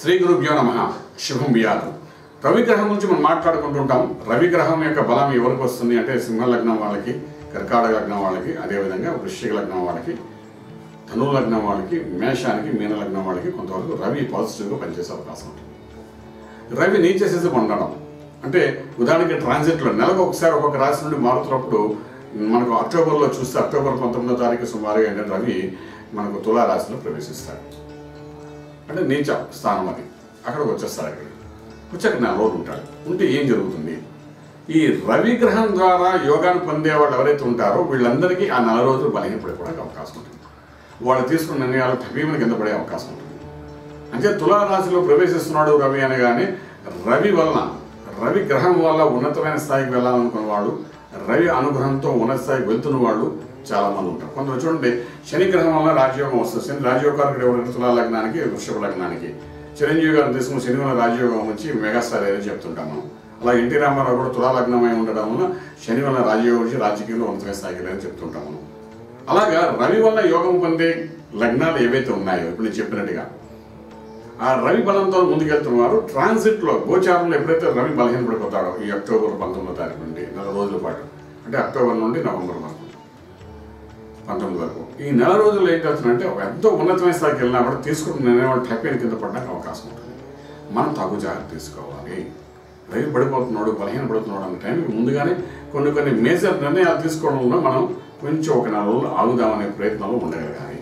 శ్రీ గురుభ్యో నమ శుభం బియాదు రవి గ్రహం గురించి మనం మాట్లాడుకుంటుంటాం రవి గ్రహం యొక్క బలం ఎవరికి వస్తుంది అంటే సింహ లగ్నం వాళ్ళకి కర్కాటక లగ్నం వాళ్ళకి అదేవిధంగా వృశ్చిక లగ్నం వాళ్ళకి ధనువు లగ్నం వాళ్ళకి మేషానికి మీన లగ్నం వాళ్ళకి కొంతవరకు రవి పాజిటివ్గా పనిచేసే అవకాశం ఉంటుంది రవి నీచ స్థితి పొందడం అంటే ఉదాహరణకి ట్రాన్సిట్లో నెలకు ఒకసారి ఒక్కొక్క రాశి నుండి మారుతున్నప్పుడు మనకు అక్టోబర్లో చూస్తే అక్టోబర్ పంతొమ్మిదో తారీఖు సుమారుగా ఏంటంటే రవి మనకు తులా రాశిలో ప్రవేశిస్తాడు అంటే నీచ స్థానం అది అక్కడికి వచ్చేస్తాడు అక్కడికి వచ్చాక నెల రోజులు ఉంటాడు ఉంటే ఏం జరుగుతుంది ఈ రవి గ్రహం ద్వారా యోగాన్ని పొందే వాళ్ళు ఎవరైతే ఉంటారో వీళ్ళందరికీ ఆ నెల రోజులు బలహీనపడిపోవడానికి అవకాశం ఉంటుంది వాళ్ళు తీసుకున్న నిర్ణయాలు తగ్గిమని కింద పడే అవకాశం ఉంటుంది అంటే తులారాశిలో ప్రవేశిస్తున్నాడు రవి అనగానే రవి వలన రవి గ్రహం వల్ల ఉన్నతమైన స్థాయికి వెళ్ళాలనుకున్న వాళ్ళు రవి అనుగ్రహంతో ఉన్నత స్థాయికి వెళ్తున్న వాళ్ళు చాలా మంది ఉంటారు కొందరు చూడండి శని గ్రహం వల్ల రాజయోగం వస్తుంది శని రాజయోగానికి ఎవరు తులా లగ్నానికి వృషభ లగ్నానికి చిరంజీవి గారిని తీసుకుని శని వల్ల రాజయోగం వచ్చి మెగాస్టార్ ఏదో చెప్తుంటాం మనం అలా ఎన్టీ రామారావు కూడా తులా లగ్నమై ఉండడం వల్ల శని వల్ల రాజయోగం వచ్చి రాజకీయంలో ఉన్నతమైన స్థాయికి వెళ్ళని చెప్తుంటాం మనం అలాగా రవి వల్ల యోగం పొందే లగ్నాలు ఏవైతే ఉన్నాయో ఇప్పుడు నేను చెప్పినట్టుగా ఆ రవి బలంతో ముందుకెళ్తున్న వారు ట్రాన్సిట్లో గోచారంలో ఎప్పుడైతే రవి బలహీనపడిపోతాడో ఈ అక్టోబర్ పంతొమ్మిదో తారీఖు నుండి నెల రోజుల పాటు అంటే అక్టోబర్ నుండి నవంబర్ వరకు పంతొమ్మిది వరకు ఈ నెల రోజులు ఏం చేస్తుందంటే ఒక ఎంతో ఉన్నతమైన స్థాయికి వెళ్ళినా కూడా తీసుకున్న నిర్ణయం టైపైన కింద పడడానికి అవకాశం ఉంటుంది మనం తగు జాగ్రత్త తీసుకోవాలి రవి పడిపోతున్నాడు బలహీన పడుతున్నాడు అనే టైంకి ముందుగానే కొన్ని కొన్ని మేజర్ నిర్ణయాలు తీసుకోవడంలో మనం కొంచెం ఒక నెల రోజులు ఆగుదామనే ప్రయత్నంలో ఉండగలగాలి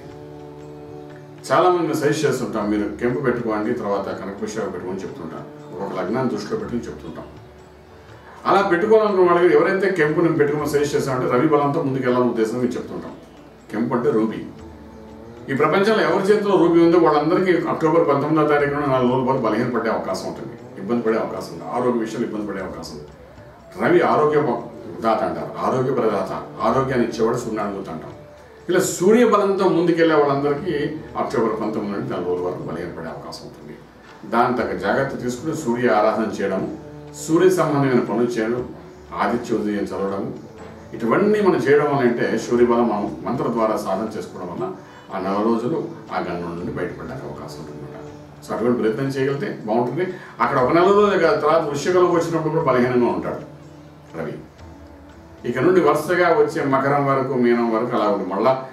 చాలా మంది మేము సజెస్ట్ చేస్తుంటాం మీరు కెంపు పెట్టుకోండి తర్వాత కనక పుష్పాలు పెట్టుకోని చెప్తుంటాం ఒక లగ్నాన్ని దృష్టిలో పెట్టుకుని చెప్తుంటాం అలా పెట్టుకోవాలనుకున్న వాళ్ళకి ఎవరైతే కెంపుని పెట్టుకుని సజెస్ట్ చేస్తామంటే రవి బలంతో ముందుకు వెళ్ళాలని ఉద్దేశం మేము చెప్తుంటాం కెంపు అంటే రూబీ ఈ ప్రపంచంలో ఎవరి చేతిలో రూబీ ఉందో వాళ్ళందరికీ అక్టోబర్ పంతొమ్మిదో తారీఖు నుండి నాలుగు రోజుల పాటు బలహీన పడే అవకాశం ఉంటుంది ఇబ్బంది పడే అవకాశం ఉంది ఆరోగ్య విషయంలో ఇబ్బంది పడే అవకాశం ఉంది రవి ఆరోగ్య దాత అంటారు ఆరోగ్య ప్రదాత ఆరోగ్యాన్ని ఇచ్చేవాడు సూర్యనారాయణ అంటాం ఇలా సూర్య బలంతో ముందుకెళ్లే వాళ్ళందరికీ అక్టోబర్ పంతొమ్మిది నుండి నాలుగు రోజుల వరకు బలహీన పడే అవకాశం ఉంటుంది దాని తగ్గ జాగ్రత్త తీసుకుని సూర్య ఆరాధన చేయడం సూర్య సంబంధమైన పనులు చేయడం ఆదిత్య ఉదయం చదవడం ఇటువన్నీ మనం చేయడం వల్ల అంటే సూర్యబలం మనం మంత్ర ద్వారా సాధన చేసుకోవడం వల్ల ఆ నెల రోజులు ఆ గండం నుండి బయటపడడానికి అవకాశం ఉంటుంది సో అటువంటి ప్రయత్నం చేయగలిగితే బాగుంటుంది అక్కడ ఒక నెల రోజులు కాదు తర్వాత వృశ్చికంలోకి వచ్చినప్పుడు కూడా బలహీనంగా ఉంటాడు రవి ఇక నుండి వరుసగా వచ్చే మకరం వరకు మీనం వరకు అలా ఉంటుంది మళ్ళా